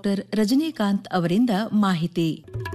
doctor Rajinikanth ಅವರಿಂದ ಮಾಹಿತಿ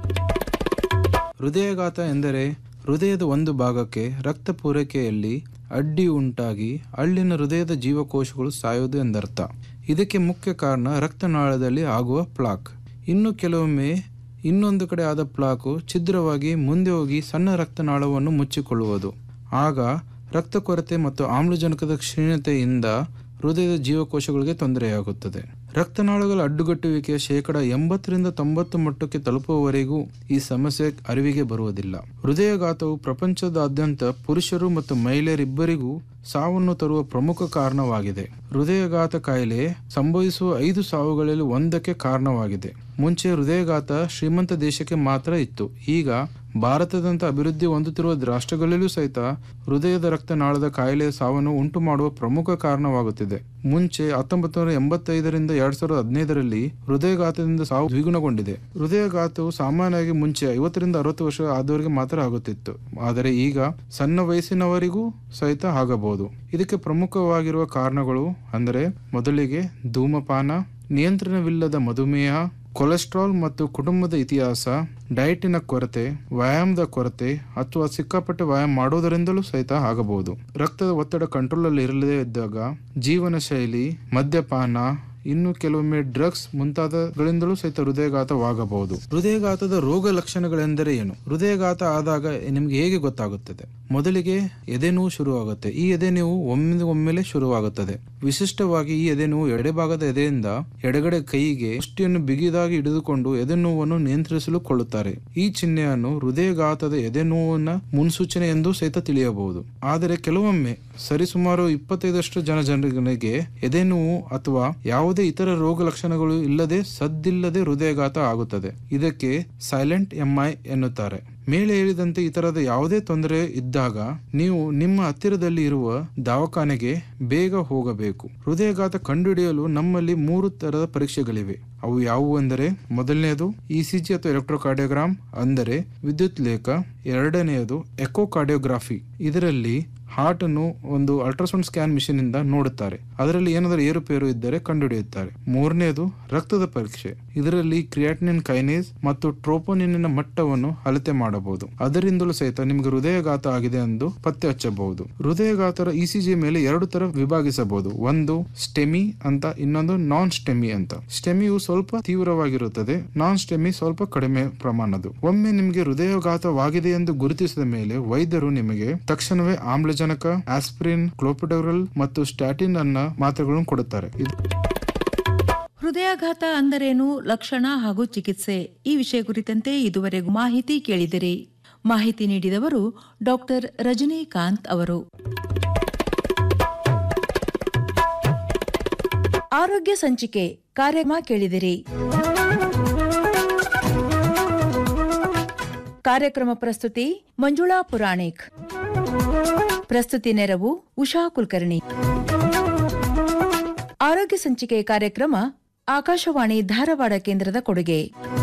ಹೃದಯಾಘಾತ ಎಂದರೆ ಹೃದಯದ ಒಂದು ಭಾಗಕ್ಕೆ ರಕ್ತ ಪೂರೈಕೆಯಲ್ಲಿ ಅಡ್ಡಿ ಉಂಟಾಗಿ ಅಲ್ಲಿನ ಹೃದಯದ ಜೀವಕೋಶಗಳು ಸಾಯುವುದು ಎಂದರ್ಥ ಇದಕ್ಕೆ ಮುಖ್ಯ ಕಾರಣ ರಕ್ತನಾಳದಲ್ಲಿ ಆಗುವ ಪ್ಲಾಕ್ ಇನ್ನು ಕೆಲವೊಮ್ಮೆ ಇನ್ನೊಂದು ಕಡೆ ಆದ ಪ್ಲಾಕು ಛಿದ್ರವಾಗಿ ಮುಂದೆ ಹೋಗಿ ಸಣ್ಣ ರಕ್ತನಾಳವನ್ನು ಮುಚ್ಚಿಕೊಳ್ಳುವುದು ಆಗ ರಕ್ತ ಕೊರತೆ ಮತ್ತು ಆಮ್ಲಜನಕದ ಕ್ಷೀಣತೆಯಿಂದ ಹೃದಯದ ಜೀವಕೋಶಗಳಿಗೆ ತೊಂದರೆಯಾಗುತ್ತದೆ ರಕ್ತನಾಳಗಳ ಅಡ್ಡುಗಟ್ಟುವಿಕೆಯ ಶೇಕಡ ಎಂಬತ್ತರಿಂದ ತೊಂಬತ್ತು ಮಟ್ಟಕ್ಕೆ ತಲುಪುವವರೆಗೂ ಈ ಸಮಸ್ಯೆ ಅರಿವಿಗೆ ಬರುವುದಿಲ್ಲ ಹೃದಯಾಘಾತವು ಪ್ರಪಂಚದಾದ್ಯಂತ ಪುರುಷರು ಮತ್ತು ಮಹಿಳೆಯರಿಬ್ಬರಿಗೂ ಸಾವನ್ನು ತರುವ ಪ್ರಮುಖ ಕಾರಣವಾಗಿದೆ ಹೃದಯಾಘಾತ ಕಾಯಿಲೆ ಸಂಭವಿಸುವ ಐದು ಸಾವುಗಳಲ್ಲಿ ಒಂದಕ್ಕೆ ಕಾರಣವಾಗಿದೆ ಮುಂಚೆ ಹೃದಯಾಘಾತ ಶ್ರೀಮಂತ ದೇಶಕ್ಕೆ ಮಾತ್ರ ಇತ್ತು ಈಗ ಭಾರತದಂತ ಅಭಿವೃದ್ಧಿ ಹೊಂದುತ್ತಿರುವ ರಾಷ್ಟ್ರಗಳಲ್ಲೂ ಸಹಿತ ಹೃದಯದ ರಕ್ತನಾಳದ ಕಾಯಿಲೆಯ ಸಾವನ್ನು ಉಂಟು ಮಾಡುವ ಪ್ರಮುಖ ಕಾರಣವಾಗುತ್ತಿದೆ ಮುಂಚೆ ಹತ್ತೊಂಬತ್ತು ನೂರ ಎಂಬತ್ತೈದರಿಂದ ಎರಡ್ ಸಾವಿರದ ಹದಿನೈದರಲ್ಲಿ ಹೃದಯಘಾತದಿಂದ ಸಾವು ದ್ವಿಗುಣಗೊಂಡಿದೆ ಹೃದಯಘಾತವು ಸಾಮಾನ್ಯವಾಗಿ ಮುಂಚೆ ಐವತ್ತರಿಂದ ಅರವತ್ತು ವರ್ಷ ಆದವರಿಗೆ ಮಾತ್ರ ಆಗುತ್ತಿತ್ತು ಆದರೆ ಈಗ ಸಣ್ಣ ವಯಸ್ಸಿನವರಿಗೂ ಸಹಿತ ಆಗಬಹುದು ಇದಕ್ಕೆ ಪ್ರಮುಖವಾಗಿರುವ ಕಾರಣಗಳು ಅಂದರೆ ಮೊದಲಿಗೆ ಧೂಮಪಾನ ನಿಯಂತ್ರಣವಿಲ್ಲದ ಮಧುಮೇಹ ಕೊಲೆಸ್ಟ್ರಾಲ್ ಮತ್ತು ಕುಟುಂಬದ ಇತಿಹಾಸ ಡಯಟಿನ ಕೊರತೆ ವ್ಯಾಯಾಮದ ಕೊರತೆ ಅಥವಾ ಸಿಕ್ಕಾಪಟ್ಟೆ ವ್ಯಾಯಾಮ ಮಾಡೋದರಿಂದಲೂ ಸಹಿತ ಆಗಬಹುದು ರಕ್ತದ ಒತ್ತಡ ಕಂಟ್ರೋಲ್ ಅಲ್ಲಿ ಇರದೇ ಇದ್ದಾಗ ಜೀವನ ಶೈಲಿ ಮದ್ಯಪಾನ ಇನ್ನು ಕೆಲವೊಮ್ಮೆ ಡ್ರಗ್ಸ್ ಮುಂತಾದಗಳಿಂದಲೂ ಸಹಿತ ಹೃದಯಘಾತವಾಗಬಹುದು ಹೃದಯಘಾತದ ರೋಗ ಲಕ್ಷಣಗಳೆಂದರೆ ಏನು ಹೃದಯಘಾತ ಆದಾಗ ನಿಮ್ಗೆ ಹೇಗೆ ಗೊತ್ತಾಗುತ್ತದೆ ಮೊದಲಿಗೆ ಎದೆನೋವು ಶುರುವಾಗುತ್ತೆ ಈ ಎದೆನೋವು ಒಮ್ಮೆ ಒಮ್ಮೆಲೆ ಶುರುವಾಗುತ್ತದೆ ವಿಶಿಷ್ಟವಾಗಿ ಈ ಎದೆನೋವು ಎಡೆಭಾಗದ ಎದೆಯಿಂದ ಎಡಗಡೆ ಕೈಗೆ ಮುಷ್ಟಿಯನ್ನು ಬಿಗಿದಾಗಿ ಹಿಡಿದುಕೊಂಡು ಎದೆನೋವನ್ನು ನಿಯಂತ್ರಿಸಲು ಕೊಳ್ಳುತ್ತಾರೆ ಈ ಚಿಹ್ನೆಯನ್ನು ಹೃದಯಘಾತದ ಎದೆನೋವಿನ ಮುನ್ಸೂಚನೆ ಎಂದು ಸಹಿತ ತಿಳಿಯಬಹುದು ಆದರೆ ಕೆಲವೊಮ್ಮೆ ಸರಿಸುಮಾರು ಇಪ್ಪತ್ತೈದಷ್ಟು ಜನ ಜನರಿಗೆ ಎದೆನೋವು ಅಥವಾ ಯಾವುದೇ ಇತರ ರೋಗ ಲಕ್ಷಣಗಳು ಇಲ್ಲದೆ ಸದ್ದಿಲ್ಲದೆ ಹೃದಯಘಾತ ಆಗುತ್ತದೆ ಇದಕ್ಕೆ ಸೈಲೆಂಟ್ ಎಂಐ ಎನ್ನುತ್ತಾರೆ ಮೇಲೆ ಹೇಳಿದಂತೆ ಈ ತರದ ಯಾವುದೇ ತೊಂದರೆ ಇದ್ದಾಗ ನೀವು ನಿಮ್ಮ ಹತ್ತಿರದಲ್ಲಿ ಇರುವ ದವಾಖಾನೆಗೆ ಬೇಗ ಹೋಗಬೇಕು ಹೃದಯಘಾತ ಕಂಡುಹಿಡಿಯಲು ನಮ್ಮಲ್ಲಿ ಮೂರು ತರದ ಪರೀಕ್ಷೆಗಳಿವೆ ಅವು ಯಾವುವು ಎಂದರೆ ಮೊದಲನೆಯದು ಇಸಿಜಿ ಅಥವಾ ಎಲೆಕ್ಟ್ರೋಕಾರ್ಡಿಯೋಗ್ರಾಮ್ ಅಂದರೆ ವಿದ್ಯುತ್ ಲೇಖ ಎರಡನೆಯದು ಎಕೋಕಾರ್ಡಿಯೋಗ್ರಾಫಿ ಇದರಲ್ಲಿ ಹಾರ್ಟ್ ಅನ್ನು ಒಂದು ಅಲ್ಟ್ರಾಸೌಂಡ್ ಸ್ಕ್ಯಾನ್ ಮಿಷಿನ್ ಇಂದ ನೋಡುತ್ತಾರೆ ಅದರಲ್ಲಿ ಏನಾದರೂ ಏರುಪೇರು ಇದ್ದರೆ ಕಂಡುಹಿಡಿಯುತ್ತಾರೆ ಮೂರನೆಯದು ರಕ್ತದ ಪರೀಕ್ಷೆ ಇದರಲ್ಲಿ ಕ್ರಿಯಾಟಿನಿನ್ ಕೈನೇಸ್ ಮತ್ತು ಟ್ರೋಪೋನಿನ್ನ ಮಟ್ಟವನ್ನು ಅಳತೆ ಮಾಡಬಹುದು ಅದರಿಂದಲೂ ಸಹಿತ ನಿಮಗೆ ಹೃದಯಘಾತ ಆಗಿದೆ ಎಂದು ಪತ್ತೆ ಹಚ್ಚಬಹುದು ಹೃದಯಘಾತರ ಇಸಿಜಿ ಮೇಲೆ ಎರಡು ತರ ವಿಭಾಗಿಸಬಹುದು ಒಂದು ಸ್ಟೆಮಿ ಅಂತ ಇನ್ನೊಂದು ನಾನ್ ಸ್ಟೆಮಿ ಅಂತ ಸ್ಟೆಮಿಯು ಸ್ವಲ್ಪ ತೀವ್ರವಾಗಿರುತ್ತದೆ ನಾನ್ ಸ್ಟೆಮಿ ಸ್ವಲ್ಪ ಕಡಿಮೆ ಪ್ರಮಾಣದ್ದು ಒಮ್ಮೆ ನಿಮಗೆ ಹೃದಯಘಾತವಾಗಿದೆ ಎಂದು ಗುರುತಿಸಿದ ಮೇಲೆ ವೈದ್ಯರು ನಿಮಗೆ ತಕ್ಷಣವೇ ಆಮ್ಲಜನಕ ಆಸ್ಪಿರಿನ್ ಕ್ಲೋಪಿಡೋರಲ್ ಮತ್ತು ಸ್ಟ್ಯಾಟಿನ್ ಅನ್ನ ಮಾತ್ರೆಗಳನ್ನು ಕೊಡುತ್ತಾರೆ ಇದು ಹೃದಯಾಘಾತ ಅಂದರೇನು ಲಕ್ಷಣ ಹಾಗೂ ಚಿಕಿತ್ಸೆ ಈ ವಿಷಯ ಕುರಿತಂತೆ ಇದುವರೆಗೂ ಮಾಹಿತಿ ಕೇಳಿದಿರಿ ಮಾಹಿತಿ ನೀಡಿದವರು ಡಾಕ್ಟರ್ ರಜನಿಕಾಂತ್ ಅವರು ಆರೋಗ್ಯ ಸಂಚಿಕೆ ಕಾರ್ಯಕ್ರಮ ಕೇಳಿದಿರಿ ಕಾರ್ಯಕ್ರಮ ಪ್ರಸ್ತುತಿ ಮಂಜುಳಾ ಪುರಾಣಿಕ್ ಪ್ರಸ್ತುತಿ ನೆರವು ಉಷಾ ಕುಲಕರ್ಣಿ ಆರೋಗ್ಯ ಸಂಚಿಕೆ ಕಾರ್ಯಕ್ರಮ ಆಕಾಶವಾಣಿ ಧಾರವಾಡ ಕೇಂದ್ರದ ಕೊಡುಗೆ